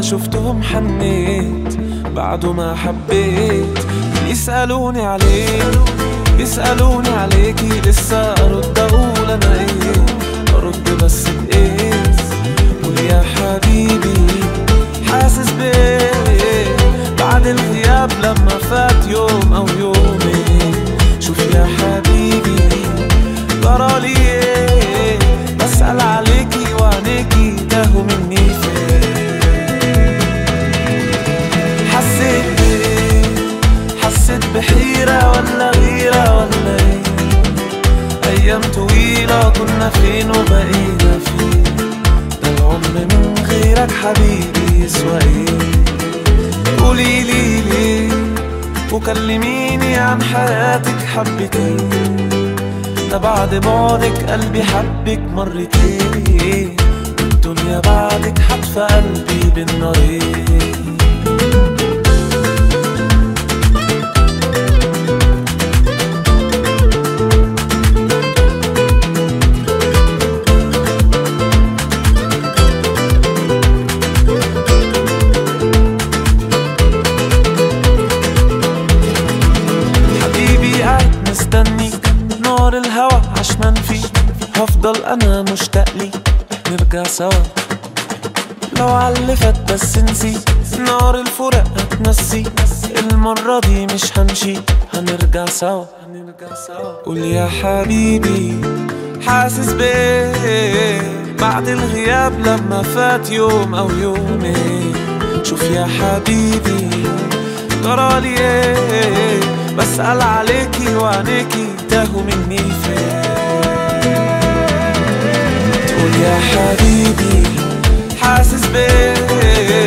شفتهم حنيت بعده ما حبيت يسألوني عليك يسألوني عليكي لسه أرد أقول أنا إيه أرد بس بإيه قول يا حبيبي حاسس بإيه بعد الغياب لما فات يوم أو يومين شوف يا حبيبي جرالي إيه بسأل عليكي وعينيكي تاهوا مني فين حسيت بإيه حسيت بحيرة ولا غيرة ولا ايه أيام طويلة كنا فين وبقينا فين ده العمر من غيرك حبيبي يسوى ايه قوليلي ليه وكلميني عن حياتك حبتين ده بعد بعدك قلبي حبك مرتين الدنيا بعدك حتف قلبي بالنارين حبيبي قاعد مستنيك نار الهوى عشمان فيك هفضل انا مشتاق ليك نرجع سوا لو علفت بس نسيت نار الفراق هتنسي المرة دي مش همشي هنرجع سوا هنرجع سوا قول يا حبيبي حاسس بيه بعد الغياب لما فات يوم او يومين شوف يا حبيبي جرالي ايه بسأل عليكي وعينيكي تاهوا مني فين تقول يا حبيبي حاسس بيه